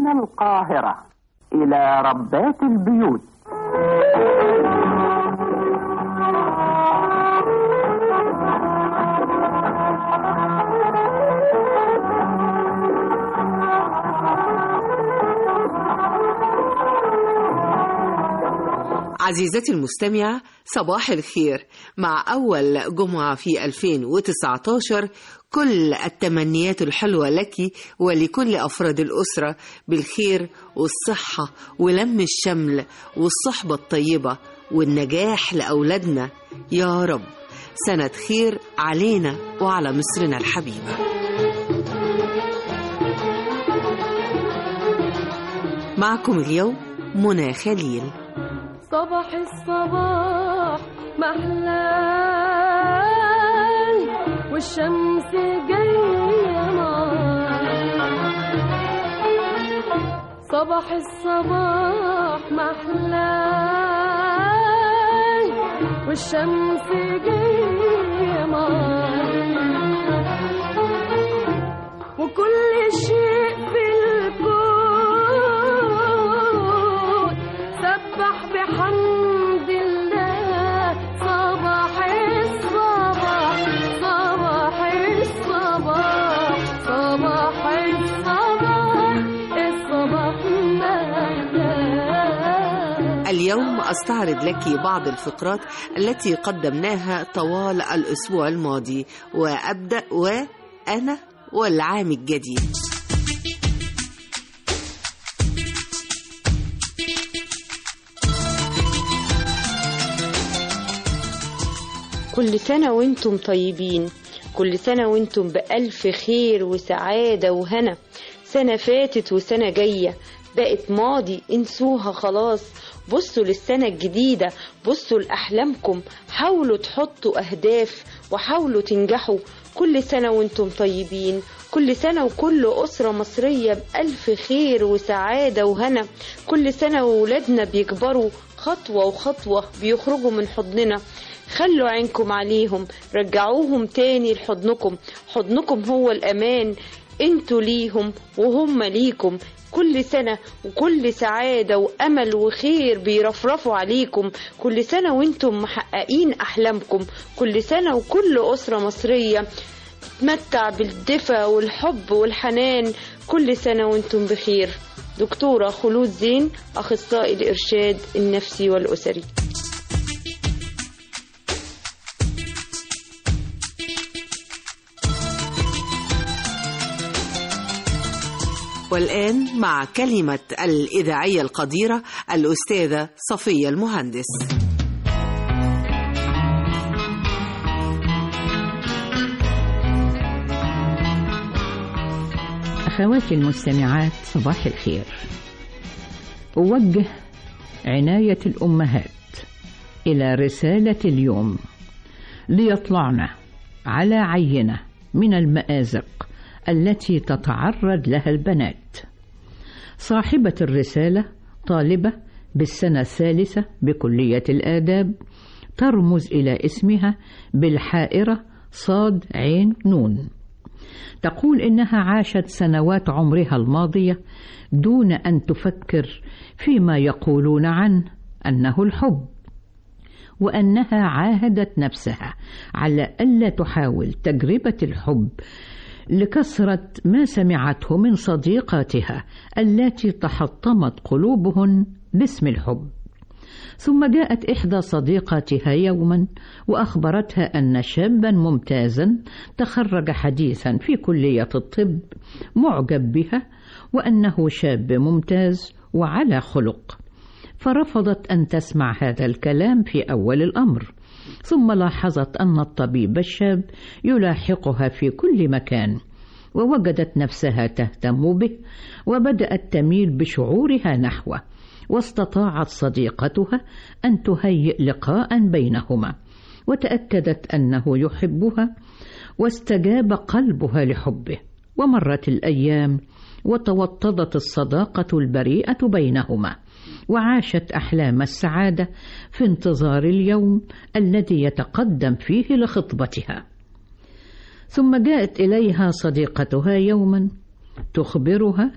من القاهرة إلى ربات البيوت عزيزتي المستمعة صباح الخير مع أول جمعة في 2019 كل التمنيات الحلوة لك ولكل أفراد الأسرة بالخير والصحة ولم الشمل والصحبة الطيبة والنجاح لأولادنا يا رب سنة خير علينا وعلى مصرنا الحبيبة معكم اليوم منى خليل صباح الصباح محلاه والشمس جاية نار صباح الصباح محلاه والشمس جاية نار وكل شيء في الكون سبح بحمد الله صباح الصباح صباح الصباح صباح الصباح الصباح مهلا اليوم أستعرض لك بعض الفقرات التي قدمناها طوال الأسبوع الماضي وأبدأ وأنا والعام الجديد كل سنة وانتم طيبين كل سنة وانتم بألف خير وسعادة وهنا سنة فاتت وسنة جاية بقت ماضي انسوها خلاص بصوا للسنة الجديدة بصوا لأحلامكم حاولوا تحطوا أهداف وحاولوا تنجحوا كل سنة وانتم طيبين كل سنة وكل أسرة مصرية بألف خير وسعادة وهنا كل سنة وولادنا بيكبروا خطوة وخطوة بيخرجوا من حضننا خلوا عينكم عليهم رجعوهم تاني لحضنكم حضنكم هو الأمان انتوا ليهم وهم ليكم كل سنة وكل سعادة وأمل وخير بيرفرفوا عليكم كل سنة وانتم محققين أحلامكم كل سنة وكل أسرة مصرية تمتع بالدفى والحب والحنان كل سنة وانتم بخير دكتورة خلود زين أخصائي الإرشاد النفسي والأسري والآن مع كلمة الإذاعية القديرة الأستاذة صفية المهندس أخواتي المستمعات صباح الخير أوجه عناية الأمهات إلى رسالة اليوم ليطلعن على عينة من المآزق التي تتعرض لها البنات صاحبة الرسالة طالبة بالسنة الثالثة بكلية الآداب ترمز إلى اسمها بالحائرة صاد عين نون تقول إنها عاشت سنوات عمرها الماضية دون أن تفكر فيما يقولون عنه أنه الحب وأنها عاهدت نفسها على ألا تحاول تجربة الحب لكثرة ما سمعته من صديقاتها التي تحطمت قلوبهن باسم الحب ثم جاءت إحدى صديقاتها يوما وأخبرتها أن شابا ممتازا تخرج حديثا في كلية الطب معجب بها وأنه شاب ممتاز وعلى خلق فرفضت أن تسمع هذا الكلام في أول الأمر ثم لاحظت أن الطبيب الشاب يلاحقها في كل مكان ووجدت نفسها تهتم به وبدأت تميل بشعورها نحوه واستطاعت صديقتها أن تهيئ لقاء بينهما وتأكدت أنه يحبها واستجاب قلبها لحبه ومرت الأيام وتوطدت الصداقة البريئة بينهما وعاشت أحلام السعادة في انتظار اليوم الذي يتقدم فيه لخطبتها ثم جاءت إليها صديقتها يوما تخبرها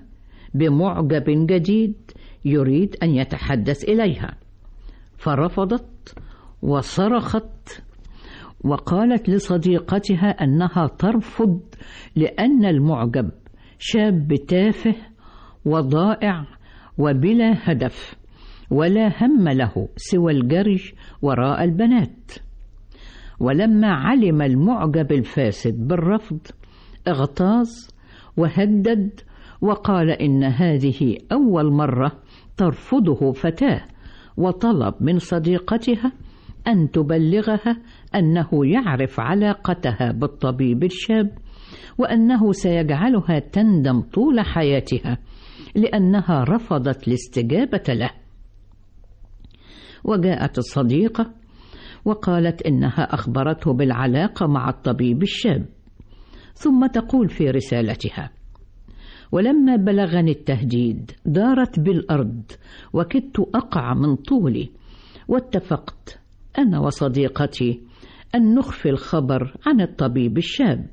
بمعجب جديد يريد أن يتحدث إليها فرفضت وصرخت وقالت لصديقتها أنها ترفض لأن المعجب شاب تافه وضائع وبلا هدف ولا هم له سوى الجري وراء البنات ولما علم المعجب الفاسد بالرفض اغتاظ وهدد وقال إن هذه أول مرة ترفضه فتاة وطلب من صديقتها أن تبلغها أنه يعرف علاقتها بالطبيب الشاب وأنه سيجعلها تندم طول حياتها لأنها رفضت الاستجابة له وجاءت الصديقة وقالت إنها أخبرته بالعلاقة مع الطبيب الشاب ثم تقول في رسالتها ولما بلغني التهديد دارت بالأرض وكدت أقع من طولي واتفقت أنا وصديقتي أن نخفي الخبر عن الطبيب الشاب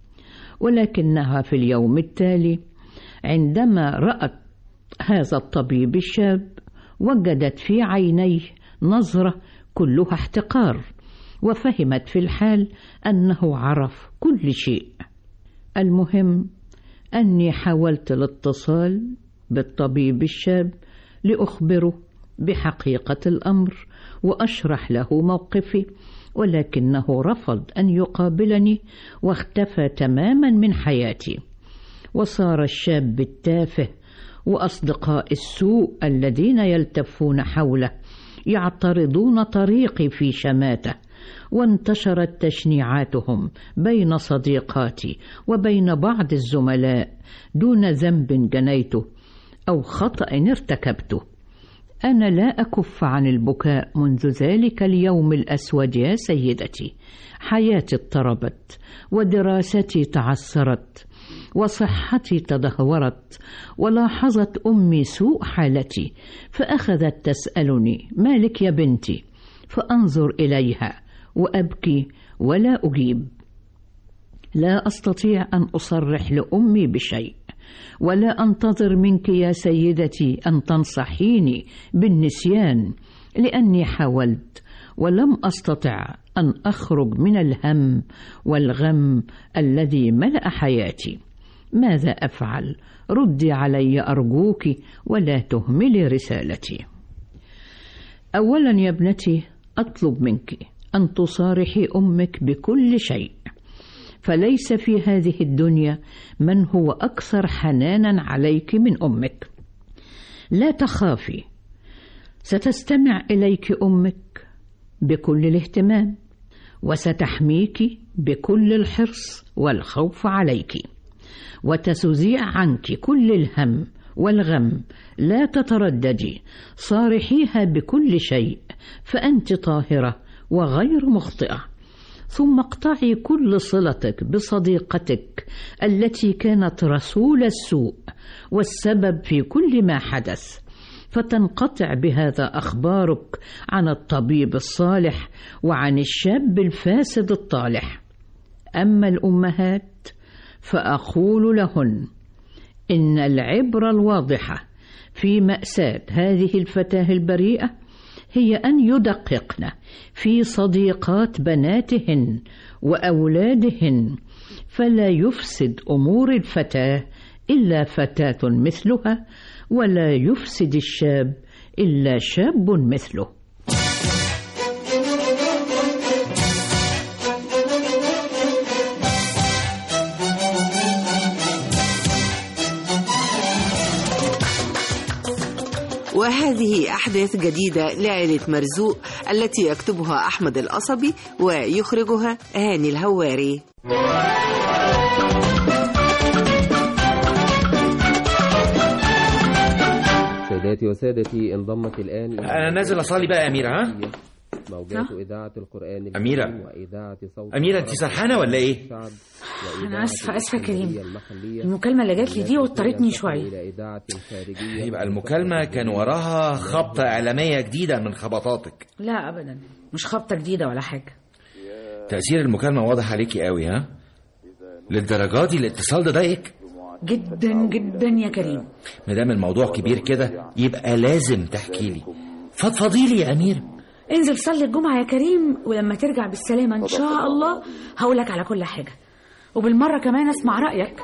ولكنها في اليوم التالي عندما رأت هذا الطبيب الشاب وجدت في عينيه نظرة كلها احتقار وفهمت في الحال أنه عرف كل شيء المهم أني حاولت الاتصال بالطبيب الشاب لأخبره بحقيقة الأمر وأشرح له موقفي ولكنه رفض أن يقابلني واختفى تماما من حياتي وصار الشاب التافه وأصدقاء السوء الذين يلتفون حوله يعترضون طريقي في شماته وانتشرت تشنيعاتهم بين صديقاتي وبين بعض الزملاء دون ذنب جنيته او خطا ارتكبته انا لا اكف عن البكاء منذ ذلك اليوم الاسود يا سيدتي حياتي اضطربت ودراستي تعثرت وصحتي تدهورت ولاحظت امي سوء حالتي فاخذت تسالني ما لك يا بنتي فانظر اليها وابكي ولا اجيب لا استطيع ان اصرح لامي بشيء ولا انتظر منك يا سيدتي ان تنصحيني بالنسيان لاني حاولت ولم استطع ان اخرج من الهم والغم الذي ملا حياتي ماذا افعل ردي علي ارجوك ولا تهملي رسالتي اولا يا ابنتي اطلب منك ان تصارحي امك بكل شيء فليس في هذه الدنيا من هو اكثر حنانا عليك من امك لا تخافي ستستمع اليك امك بكل الاهتمام وستحميك بكل الحرص والخوف عليك وتسزيع عنك كل الهم والغم لا تترددي صارحيها بكل شيء فانت طاهره وغير مخطئه ثم اقطعي كل صلتك بصديقتك التي كانت رسول السوء والسبب في كل ما حدث فتنقطع بهذا اخبارك عن الطبيب الصالح وعن الشاب الفاسد الطالح اما الامهات فاقول لهن ان العبره الواضحه في ماساه هذه الفتاه البريئه هي ان يدققن في صديقات بناتهن واولادهن فلا يفسد امور الفتاه الا فتاه مثلها ولا يفسد الشاب الا شاب مثله وهذه أحداث جديدة لعائلة مرزوق التي يكتبها أحمد القصبي ويخرجها هاني الهواري سيداتي وسادتي انضمت الآن أنا نازل أصلي بقى يا أميرة ها؟ موجات إذاعة القرآن الكريم أميرة. وإذاعة صوت أميرة، أنت سرحانة ولا إيه؟ الشعب أنا آسفة آسفة يا كريم المحلية المكالمة اللي جات لي دي وترتني شوية إلى إذاعة خارجية يبقى المكالمة كان وراها خبطة إعلامية جديدة من خبطاتك لا أبدا مش خبطة جديدة ولا حاجة تأثير المكالمة واضح عليكي قوي ها؟ للدرجة دي الاتصال ده ضايقك؟ جدا جدا يا كريم ما دام الموضوع كبير كده يبقى لازم تحكي لي فضفضي لي يا أمير انزل صلي الجمعة يا كريم ولما ترجع بالسلامة إن شاء الله هقولك على كل حاجة وبالمرة كمان أسمع رأيك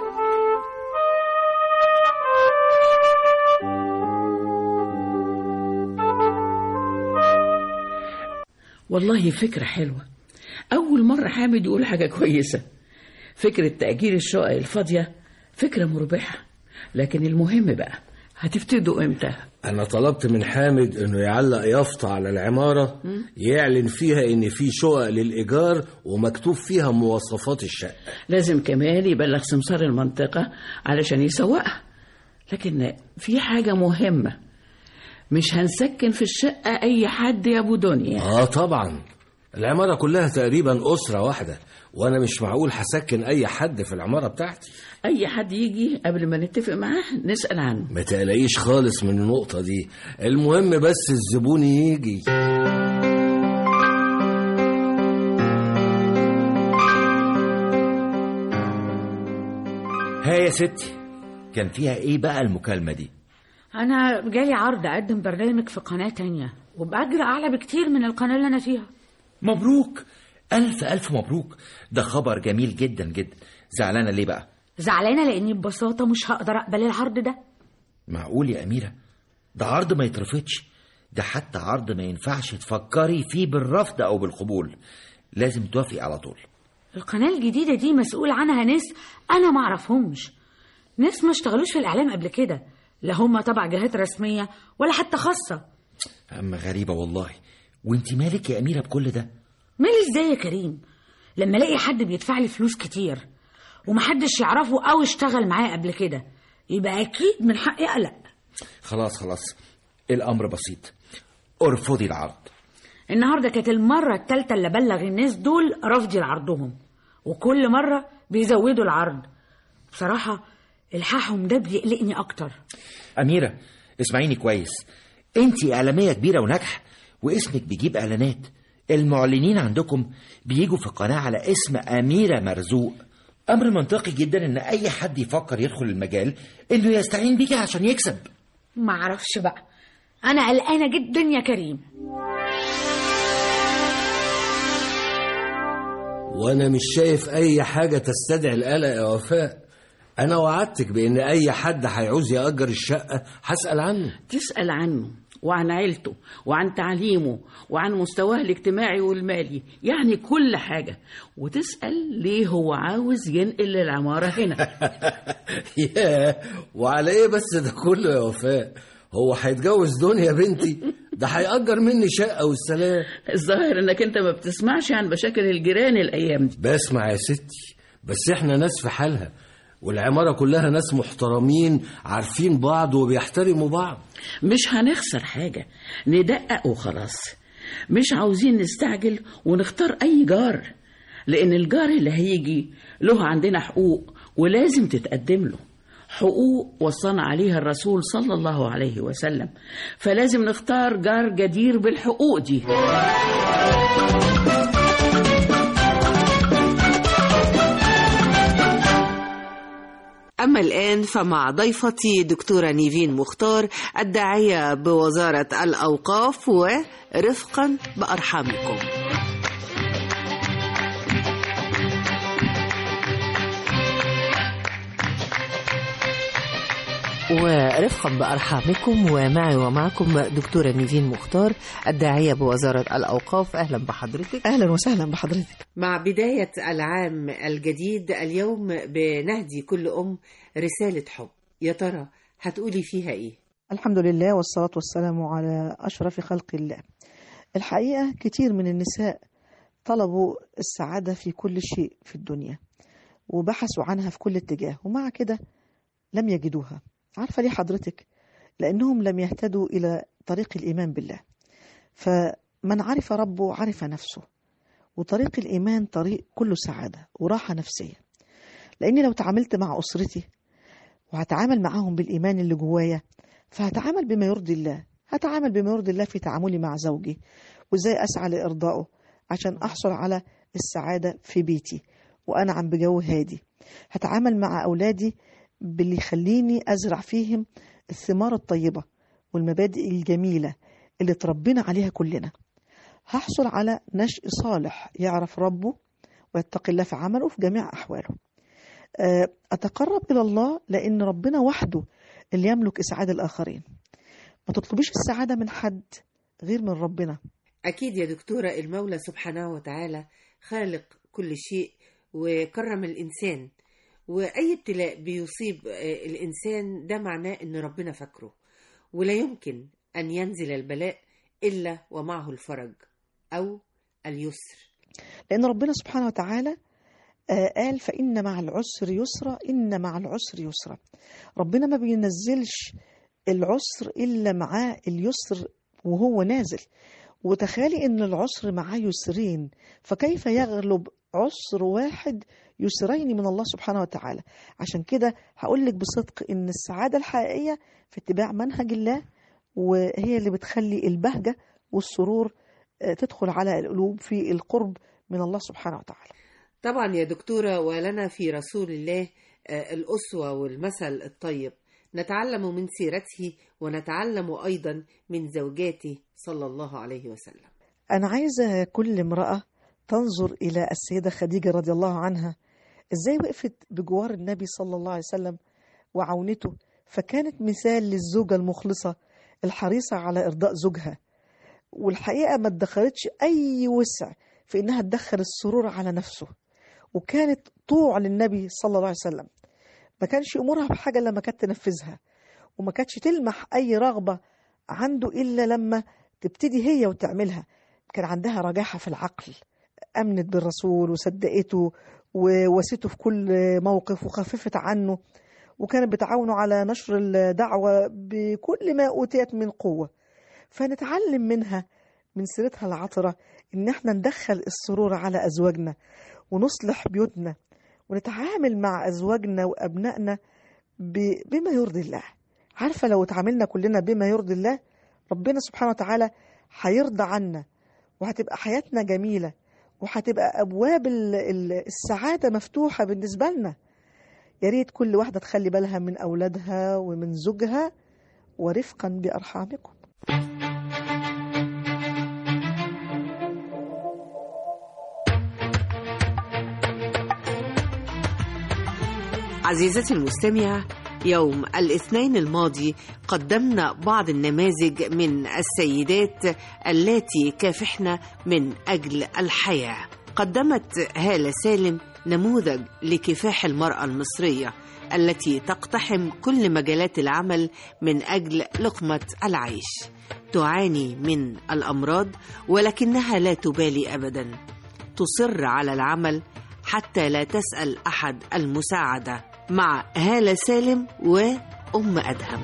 والله فكرة حلوة أول مرة حامد يقول حاجة كويسة فكرة تأجير الشقق الفاضية فكرة مربحة لكن المهم بقى هتبتدوا امتى؟ أنا طلبت من حامد إنه يعلق يافطة على العمارة يعلن فيها إن في شقق للإيجار ومكتوب فيها مواصفات الشقة لازم كمان يبلغ سمسار المنطقة علشان يسوقها لكن في حاجة مهمة مش هنسكن في الشقة أي حد يا أبو دنيا آه طبعا العمارة كلها تقريبا أسرة واحدة وأنا مش معقول هسكن أي حد في العمارة بتاعتي أي حد يجي قبل ما نتفق معاه نسأل عنه ما تقلقيش خالص من النقطة دي المهم بس الزبون يجي ها يا ستي كان فيها ايه بقى المكالمة دي أنا جالي عرض أقدم برنامج في قناة تانية وبأجر أعلى بكتير من القناة اللي أنا فيها مبروك ألف ألف مبروك ده خبر جميل جدا جدا زعلانة ليه بقى زعلانة لأني ببساطة مش هقدر أقبل العرض ده معقول يا أميرة ده عرض ما يترفضش ده حتى عرض ما ينفعش تفكري فيه بالرفض أو بالقبول لازم توافقي على طول القناة الجديدة دي مسؤول عنها ناس أنا ما أعرفهمش ناس ما اشتغلوش في الإعلام قبل كده لا هم تبع جهات رسمية ولا حتى خاصة أما غريبة والله وانت مالك يا أميرة بكل ده مالي ازاي يا كريم لما الاقي حد بيدفع لي فلوس كتير ومحدش يعرفه او اشتغل معاه قبل كده يبقى اكيد من حقي اقلق خلاص خلاص الأمر بسيط ارفضي العرض النهارده كانت المره الثالثه اللي بلغ الناس دول رفضي لعرضهم وكل مره بيزودوا العرض بصراحه الحاحهم ده بيقلقني اكتر أميرة اسمعيني كويس انت إعلامية كبيرة وناجحة واسمك بيجيب إعلانات المعلنين عندكم بيجوا في القناة على اسم أميرة مرزوق أمر منطقي جدا إن أي حد يفكر يدخل المجال إنه يستعين بيكي عشان يكسب ما اعرفش بقى انا قلقانه جدا يا كريم وأنا مش شايف أي حاجة تستدعي القلق يا وفاء أنا وعدتك بإن أي حد هيعوز يأجر الشقة هسأل عنه تسأل عنه وعن عيلته وعن تعليمه وعن مستواه الاجتماعي والمالي يعني كل حاجة وتسأل ليه هو عاوز ينقل العمارة هنا ياه وعلى إيه بس ده كله يا وفاء هو هيتجوز دنيا بنتي ده هيأجر مني شقة والسلام الظاهر انك انت ما بتسمعش عن مشاكل الجيران الايام دي بسمع يا ستي بس احنا ناس في حالها والعمارة كلها ناس محترمين عارفين بعض وبيحترموا بعض مش هنخسر حاجة ندقق وخلاص مش عاوزين نستعجل ونختار أي جار لأن الجار اللي هيجي له عندنا حقوق ولازم تتقدم له حقوق وصانا عليها الرسول صلى الله عليه وسلم فلازم نختار جار جدير بالحقوق دي أما الآن فمع ضيفتي دكتورة نيفين مختار الداعية بوزارة الأوقاف ورفقا بأرحامكم ورفقا بأرحامكم ومعي ومعكم دكتورة نيفين مختار الداعية بوزارة الأوقاف أهلا بحضرتك أهلا وسهلا بحضرتك مع بداية العام الجديد اليوم بنهدي كل أم رسالة حب يا ترى هتقولي فيها إيه؟ الحمد لله والصلاة والسلام على أشرف خلق الله الحقيقة كتير من النساء طلبوا السعادة في كل شيء في الدنيا وبحثوا عنها في كل اتجاه ومع كده لم يجدوها عارفة ليه حضرتك؟ لأنهم لم يهتدوا إلى طريق الإيمان بالله فمن عرف ربه عرف نفسه وطريق الإيمان طريق كله سعادة وراحة نفسية لأني لو تعاملت مع أسرتي وهتعامل معاهم بالإيمان اللي جوايا فهتعامل بما يرضي الله هتعامل بما يرضي الله في تعاملي مع زوجي وإزاي أسعى لإرضائه عشان أحصل على السعادة في بيتي وأنعم بجو هادي هتعامل مع أولادي باللي يخليني أزرع فيهم الثمار الطيبة والمبادئ الجميلة اللي تربينا عليها كلنا هحصل على نشء صالح يعرف ربه ويتقي الله في عمله في جميع أحواله آه، أتقرب إلى الله لأن ربنا وحده اللي يملك إسعاد الآخرين ما تطلبيش السعادة من حد غير من ربنا أكيد يا دكتورة المولى سبحانه وتعالى خالق كل شيء وكرم الإنسان وأي ابتلاء بيصيب آه، الإنسان ده معناه إن ربنا فاكره ولا يمكن أن ينزل البلاء إلا ومعه الفرج أو اليسر لأن ربنا سبحانه وتعالى آه، قال فإن مع العسر يسرا إن مع العسر يسرا ربنا ما بينزلش العسر إلا معاه اليسر وهو نازل وتخيلي إن العسر معاه يسرين فكيف يغلب عسر واحد يسرين من الله سبحانه وتعالى عشان كده هقول لك بصدق إن السعادة الحقيقية في اتباع منهج الله وهي اللي بتخلي البهجة والسرور آه، تدخل على القلوب في القرب من الله سبحانه وتعالى طبعا يا دكتورة ولنا في رسول الله آه، الأسوة والمثل الطيب نتعلم من سيرته ونتعلم أيضا من زوجاته صلى الله عليه وسلم أنا عايزة كل امرأة تنظر إلى السيدة خديجة رضي الله عنها إزاي وقفت بجوار النبي صلى الله عليه وسلم وعونته فكانت مثال للزوجة المخلصة الحريصة على إرضاء زوجها والحقيقة ما ادخرتش أي وسع في إنها تدخل السرور على نفسه وكانت طوع للنبي صلى الله عليه وسلم ما كانش يأمرها بحاجة لما كانت تنفذها وما كانتش تلمح أي رغبة عنده إلا لما تبتدي هي وتعملها كان عندها رجاحة في العقل أمنت بالرسول وصدقته وواسته في كل موقف وخففت عنه وكانت بتعاونه على نشر الدعوة بكل ما أوتيت من قوة فنتعلم منها من سيرتها العطرة إن احنا ندخل السرور على أزواجنا ونصلح بيوتنا ونتعامل مع أزواجنا وأبنائنا ب- بما يرضي الله عارفة لو اتعاملنا كلنا بما يرضي الله ربنا سبحانه وتعالى هيرضى عنا وهتبقى حياتنا جميلة وهتبقى أبواب ال- ال- السعادة مفتوحة بالنسبة لنا يا ريت كل واحدة تخلي بالها من أولادها ومن زوجها ورفقا بأرحامكم عزيزتي المستمعة يوم الاثنين الماضي قدمنا بعض النماذج من السيدات اللاتي كافحن من أجل الحياة قدمت هالة سالم نموذج لكفاح المرأة المصرية التي تقتحم كل مجالات العمل من أجل لقمة العيش تعاني من الأمراض ولكنها لا تبالي أبدا تصر على العمل حتى لا تسأل أحد المساعدة مع هالة سالم وأم أدهم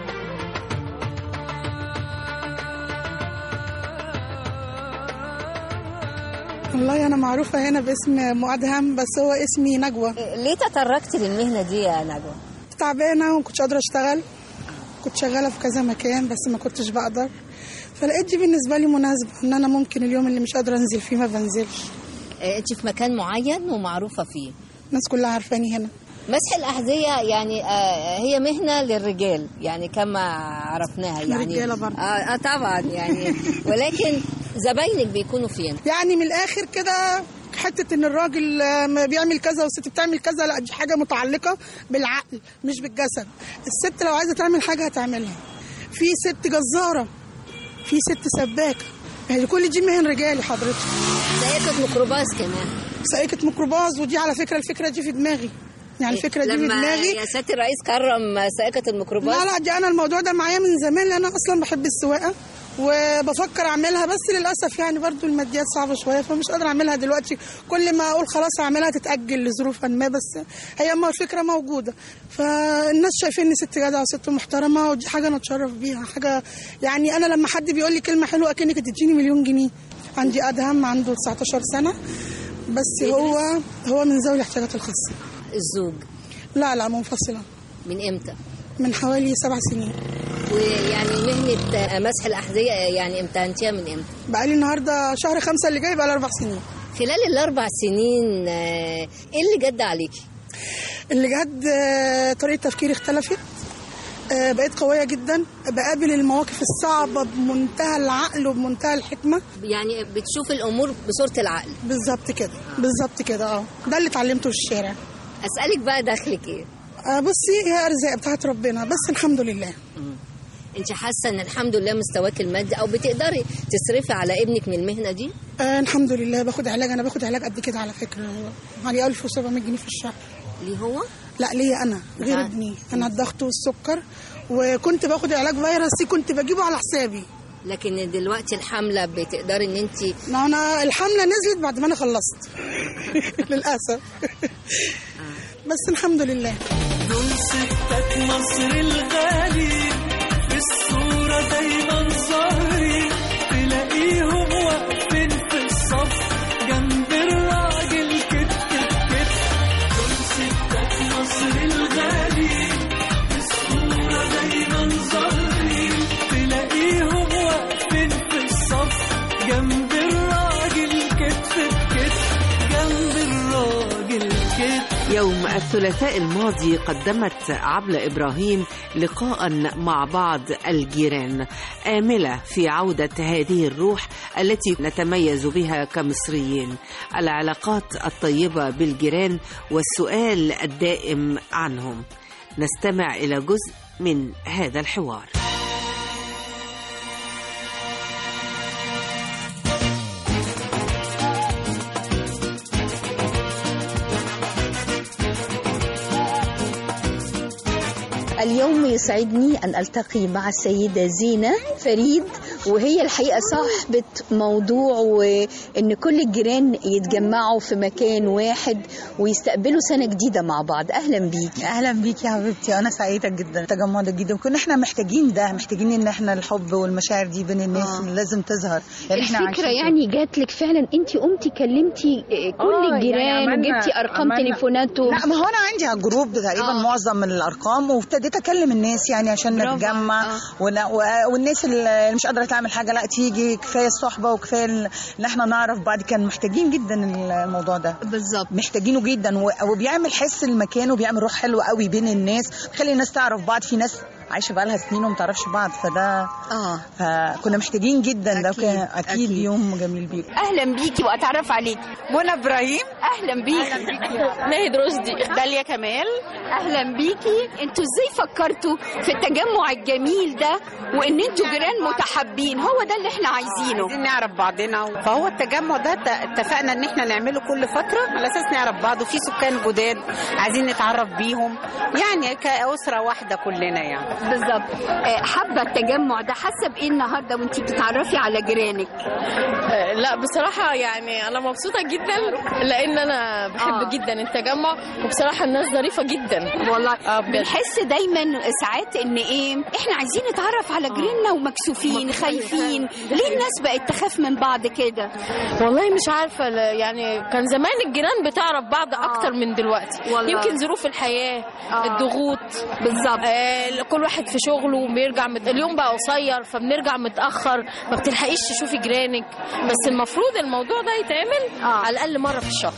والله أنا معروفة هنا باسم مؤدهم بس هو اسمي نجوى ليه تطرقت للمهنة دي يا نجوى؟ تعبانة وما كنتش قادرة أشتغل كنت شغالة في كذا مكان بس ما كنتش بقدر فلقيت دي بالنسبة لي مناسبة إن أنا ممكن اليوم اللي مش قادرة أنزل فيه ما بنزلش آه، انت في مكان معين ومعروفة فيه الناس كلها عارفاني هنا مسح الأحذية يعني آه، هي مهنة للرجال يعني كما عرفناها يعني الرجالة برضه. آه, آه طبعا يعني ولكن زباينك بيكونوا فين؟ يعني من الآخر كده حتة إن الراجل آه، ما بيعمل كذا والست بتعمل كذا لا دي حاجة متعلقة بالعقل مش بالجسد الست لو عايزة تعمل حاجة هتعملها في ست جزارة في ست سباكة يعني كل دي مهن رجالي حضرتك سائقة ميكروباص كمان سائقة ميكروباص ودي على فكرة الفكرة دي في دماغي يعني الفكرة دي في لما دماغي يا سيادة الرئيس كرم سائقة الميكروباص لا لا دي انا الموضوع ده معايا من زمان لان انا اصلا بحب السواقه وبفكر اعملها بس للاسف يعني برضو الماديات صعبه شويه فمش قادره اعملها دلوقتي كل ما اقول خلاص اعملها تتاجل لظروف ما بس هي ما الفكره موجوده فالناس شايفيني ست جدعه وست محترمه ودي حاجه انا اتشرف بيها حاجه يعني انا لما حد بيقول لي كلمه حلوه اكنك تديني مليون جنيه عندي ادهم عنده 19 سنه بس هو هو من ذوي الاحتياجات الخاصه الزوج لا لا منفصله من امتى؟ من حوالي سبع سنين ويعني مهنة آه، مسح الأحذية يعني امتهنتيها من امتى؟ بقالي النهارده شهر خمسة اللي جاي بقى اربع سنين خلال الأربع سنين آه، ايه اللي جد عليكي؟ اللي جد آه، طريقه تفكيري اختلفت آه، بقيت قويه جدا بقابل المواقف الصعبه بمنتهى العقل وبمنتهى الحكمه يعني بتشوف الامور بصوره العقل بالظبط كده بالظبط كده اه ده اللي اتعلمته في الشارع اسالك بقى دخلك ايه آه، بصي هي ارزاق بتاعت ربنا بس الحمد لله انت حاسه ان الحمد لله مستواك المادي او بتقدري تصرفي على ابنك من المهنه دي آه الحمد لله باخد علاج انا باخد علاج قد كده على فكره حوالي 1700 جنيه في الشهر ليه هو لا ليا انا غير آه. ابني انا الضغط والسكر وكنت باخد علاج فيروسي كنت بجيبه على حسابي لكن دلوقتي الحمله بتقدري ان انت ما انا الحمله نزلت بعد ما انا خلصت للاسف بس الحمد لله دول ستات مصر الغالي في الصورة دايما ظاهرين تلاقيهم واقفين في الصف جنب الراجل كتف بكتف دول ستات مصر الغالي في الصورة دايما ظاهرين تلاقيهم واقفين في الصف جنب الراجل كتف بكتف جنب الراجل كتف يوم الثلاثاء الماضي قدمت عبلة إبراهيم لقاء مع بعض الجيران آملة في عودة هذه الروح التي نتميز بها كمصريين العلاقات الطيبة بالجيران والسؤال الدائم عنهم نستمع إلى جزء من هذا الحوار اليوم يسعدني أن ألتقي مع السيدة زينة فريد وهي الحقيقة صاحبة موضوع وإن كل الجيران يتجمعوا في مكان واحد ويستقبلوا سنة جديدة مع بعض أهلا بيك اهلا بيك يا حبيبتي انا سعيده جدا التجمع ده جدا كنا احنا محتاجين ده محتاجين ان احنا الحب والمشاعر دي بين الناس آه. اللي لازم تظهر احنا الفكرة عايشين يعني جات لك فعلا انت قمتي كلمتي آه، كل آه، الجيران يعني عملنا- وجبتي ارقام عملنا- تليفوناتهم لا ما هو انا عندي على الجروب تقريبا آه. معظم من الارقام وابتديت اكلم الناس يعني عشان برافو. نتجمع ون... و... والناس اللي مش قادره تعمل حاجه لا تيجي كفايه الصحبه وكفايه ال- ان احنا نعرف بعض كان محتاجين جدا الموضوع ده بالظبط محتاجينه جدا و... وبيعمل حس المكان وبيعمل روح حلوه قوي بين الناس بيخلي الناس تعرف بعض في ناس عايشه بقالها سنين وما تعرفش بعض فده اه فكنا محتاجين جدا ده وكان اكيد, أكيد. أكيد يوم جميل بيكم اهلا بيكي واتعرف عليكي منى ابراهيم اهلا بيكي ناهد رشدي داليا كمال اهلا بيكي انتوا ازاي فكرتوا في التجمع الجميل ده وان انتوا جيران متحابين هو ده اللي احنا عايزينه عايزين نعرف بعضنا فهو التجمع ده ت- اتفقنا ان احنا نعمله كل فتره على اساس نعرف بعض وفي سكان جداد عايزين نتعرف بيهم يعني كاسره واحده كلنا يعني بالظبط آه، حابه التجمع ده حاسه بايه النهارده وانتي بتتعرفي على جيرانك لا بصراحة يعني أنا مبسوطة جدا لأن أنا بحب آه. آه. جدا التجمع وبصراحة الناس ظريفة جدا والله آه بجد. بنحس دايما ساعات ان ايه احنا عايزين نتعرف على جيراننا ومكسوفين خايفين ليه الناس بقت تخاف من بعض كده والله مش عارفة لا- يعني كان زمان الجيران بتعرف بعض أكتر من دلوقتي والله. يمكن ظروف الحياة آه. الضغوط بالظبط آه كل واحد في شغله وبيرجع مت... اليوم بقى قصير فبنرجع متأخر ما بتلحقيش تشوفي جيرانك بس المفروض الموضوع ده يتعمل آه. على الأقل مرة في الشهر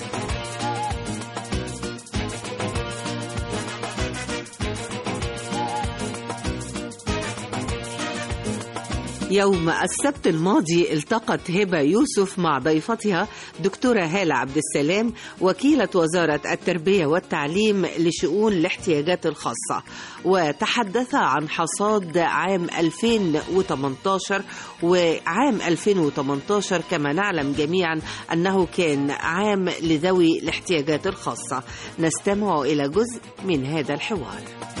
يوم السبت الماضي التقت هبة يوسف مع ضيفتها دكتورة هالة عبد السلام وكيلة وزارة التربية والتعليم لشؤون الاحتياجات الخاصة وتحدثا عن حصاد عام 2018 وعام 2018 كما نعلم جميعا أنه كان عام لذوي الاحتياجات الخاصة نستمع إلى جزء من هذا الحوار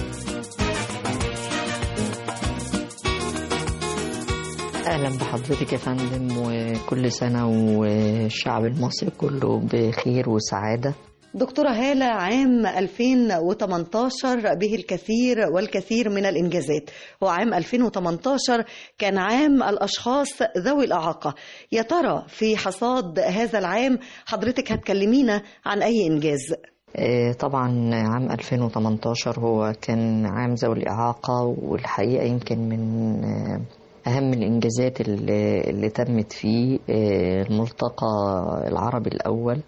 أهلا بحضرتك يا فندم وكل سنة والشعب المصري كله بخير وسعادة دكتورة هالة عام 2018 به الكثير والكثير من الإنجازات وعام 2018 كان عام الأشخاص ذوي الإعاقة يا ترى في حصاد هذا العام حضرتك هتكلمينا عن أي إنجاز آه، طبعا عام 2018 هو كان عام ذوي الإعاقة والحقيقة يمكن من آه، أهم الإنجازات اللي, اللي تمت فيه آه، الملتقى العربي الأول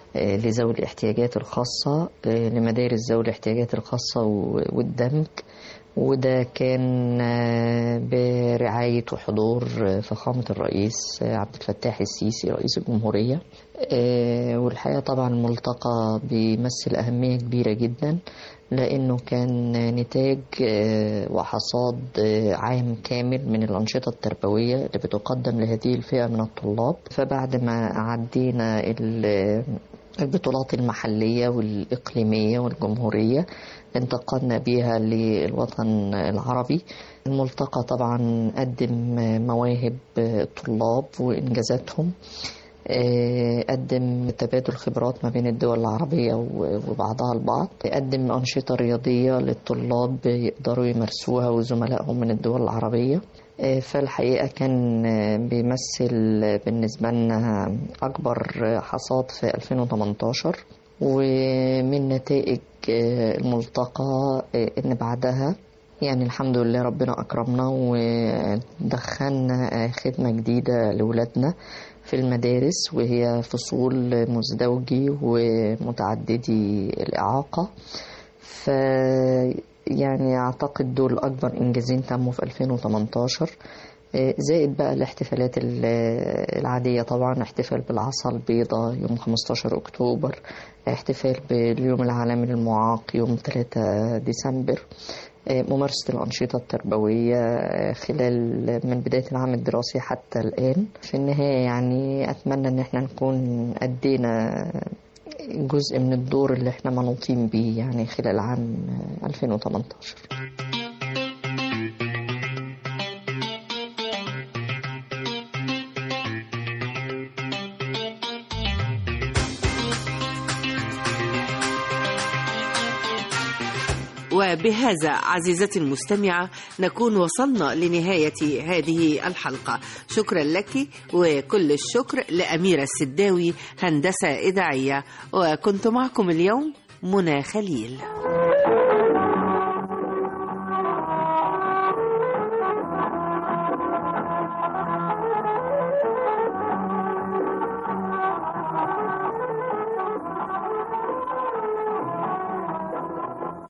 آه، لذوي الاحتياجات الخاصة آه، لمدارس ذوي الاحتياجات الخاصة و- والدمج وده كان آه، برعاية وحضور آه، فخامة الرئيس آه، عبد الفتاح السيسي رئيس الجمهورية آه، والحقيقة طبعا الملتقى بيمثل أهمية كبيرة جدا لأنه كان نتاج آه، وحصاد آه، عام كامل من الأنشطة التربوية اللي بتقدم لهذه الفئة من الطلاب فبعد ما عدينا ال- البطولات المحلية والإقليمية والجمهورية انتقلنا بيها للوطن العربي الملتقى طبعا قدم مواهب الطلاب وإنجازاتهم آه، قدم تبادل خبرات ما بين الدول العربية و- وبعضها البعض قدم أنشطة رياضية للطلاب يقدروا يمارسوها وزملائهم من الدول العربية آه، فالحقيقة كان آه، بيمثل بالنسبة لنا أكبر حصاد في 2018 ومن نتائج آه، الملتقى آه، إن بعدها يعني الحمد لله ربنا أكرمنا ودخلنا آه، خدمة جديدة لولادنا في المدارس وهي فصول مزدوجي ومتعددي الإعاقة ف يعني أعتقد دول أكبر إنجازين تموا في 2018 آه، زائد بقى الاحتفالات ال- العادية طبعا احتفال بالعصا البيضاء يوم 15 أكتوبر احتفال باليوم العالمي للمعاق يوم 3 ديسمبر آه، ممارسة الأنشطة التربوية آه، خلال من بداية العام الدراسي حتى الآن في النهاية يعني أتمنى أن احنا نكون أدينا جزء من الدور اللي احنا منوطين بيه يعني خلال عام آه، 2018 وبهذا عزيزتي المستمعة نكون وصلنا لنهاية هذه الحلقة شكرا لك وكل الشكر لأميرة السداوي هندسة إذاعية وكنت معكم اليوم منى خليل